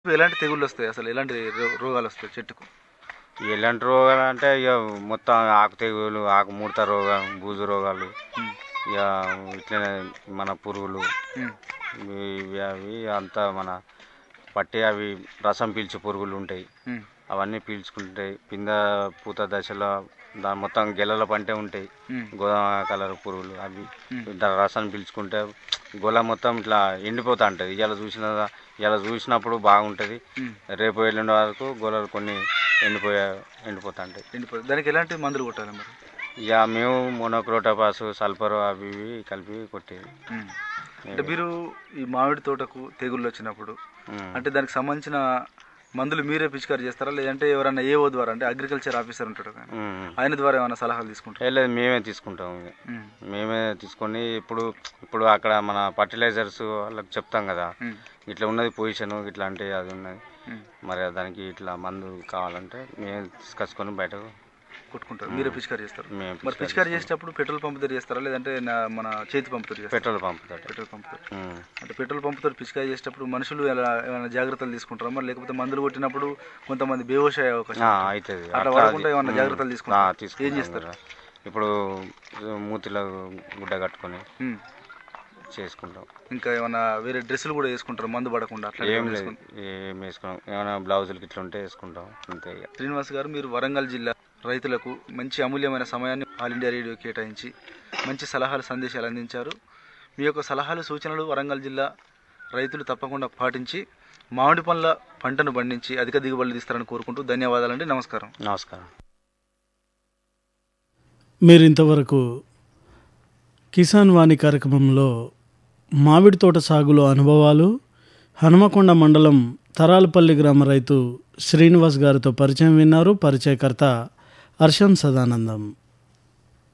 ఎలాంటి తెగుళ్ళు వస్తాయి అసలు ఎలాంటి రో- రోగాలు వస్తాయి చెట్టుకు ఎలాంటి రోగాలు అంటే ఇక మొత్తం ఆకు తెగులు ఆకు ముడత రోగం బూజు రోగాలు ఉమ్, ఇక ఇట్లనే మన పురుగులు ఉమ్, ఇవి అవి అంతా మన పట్టి అవి రసం పీల్చే పురుగులు ఉంటాయి ఉమ్, అవన్నీ పీల్చుకుంటాయి పింద పూత దశలో దాని మొత్తం గెలల పంటే ఉంటాయి ఉమ్, గోధుమ కలర్ పురుగులు అవి ఉమ్. దాని రసాన్ని పీల్చుకుంటే గొల మొత్తం ఇట్లా ఎండిపోతూ ఉంటుంది ఇవాళ చూసిన ఇవాళ చూసినప్పుడు బాగుంటుంది ఉమ్. రేపు ఎల్లుండి వరకు గొలలు కొన్ని ఎండిపోయా ఎండిపోతూ ఉంటాయి ఎండిపోతుంది దానికి ఎలాంటి మందులు కొట్టాలి మరి ఇక మేము మోనోక్రోటోపాస్ సల్ఫర్ అవి ఇవి కలిపి కొట్టేది ఉమ్. అంటే మీరు ఈ మామిడి తోటకు తెగుళ్ళు వచ్చినప్పుడు ఉమ్. అంటే దానికి సంబంధించిన మందులు మీరే పిచికారి చేస్తారా లేదంటే ఎవరైనా ఏఓ ద్వారా అంటే అగ్రికల్చర్ ఆఫీసర్ ఉంటాడు కానీ ఉమ్. ఆయన ద్వారా ఏమైనా సలహాలు తీసుకుంటారు ఏ లేదు మేమే తీసుకుంటాం ఇక మేమే తీసుకొని ఇప్పుడు ఇప్పుడు అక్కడ మన ఫర్టిలైజర్స్ వాళ్ళకి చెప్తాం కదా ఇట్లా ఉన్నది పొజిషన్ ఇట్లా అంటే అది ఉన్నది మరి దానికి ఇట్లా మందు కావాలంటే మేము తీసుకొచ్చుకొని బయటకు కొట్టుకుంటారు మీరే పిచికారి చేస్తారు మేము మరి పిచికారి చేసేటప్పుడు పెట్రోల్ పంప్ తోటి చేస్తారా లేదంటే నా- మన చేతి పంప్ తోటి చేస్తారా పెట్రోల్ పంపుతాడు పెట్రోల్ పంప్ తోటి అంటే పెట్రోల్ పంప్ తోటి పిచికారి చేసేటప్పుడు మనుషులు ఎలా ఏమైనా జాగ్రత్తలు తీసుకుంటారా మరి లేకపోతే మందులు కొట్టినప్పుడు కొంతమంది బేహోష్ అయ్యే అవకాశం ఉంటుంది. అవుతుంది అట్లా వాడకుండా ఏమన్నా జాగ్రత్తలు తీసుకుంటారా? ఏం చేస్తారు? ఇప్పుడు మూతిలో గుడ్డ కట్టుకొని ఉమ్. చేసుకుంటాం ఇంకా ఏమైనా వేరే డ్రెస్సులు కూడా వేసుకుంటారు మందు పడకుండా అట్లా ఏం ఏమైనా లేదు వేసుకుంటారా? ఏం వేసుకున్నాం ఏమైనా బ్లౌజులకి ఇట్లా ఉంటే వేసుకుంటాం అంతే ఇక శ్రీనివాస్ గారు మీరు వరంగల్ జిల్లా రైతులకు మంచి అమూల్యమైన సమయాన్ని ఆల్ ఇండియా రేడియో కేటాయించి మంచి సలహాలు సందేశాలు అందించారు మీ యొక్క సలహాలు సూచనలు వరంగల్ జిల్లా రైతులు తప్పకుండా పాటించి మామిడి పండ్ల పంటను పండించి అధిక దిగుబడులు తీస్తారని కోరుకుంటూ ధన్యవాదాలండి నమస్కారం నమస్కారం మీరు ఇంతవరకు కిసాన్ వాణి కార్యక్రమంలో మామిడి తోట సాగులో అనుభవాలు హనుమకొండ మండలం తరాలపల్లి గ్రామ రైతు శ్రీనివాస్ గారితో పరిచయం విన్నారు పరిచయకర్త హర్షం సదానందం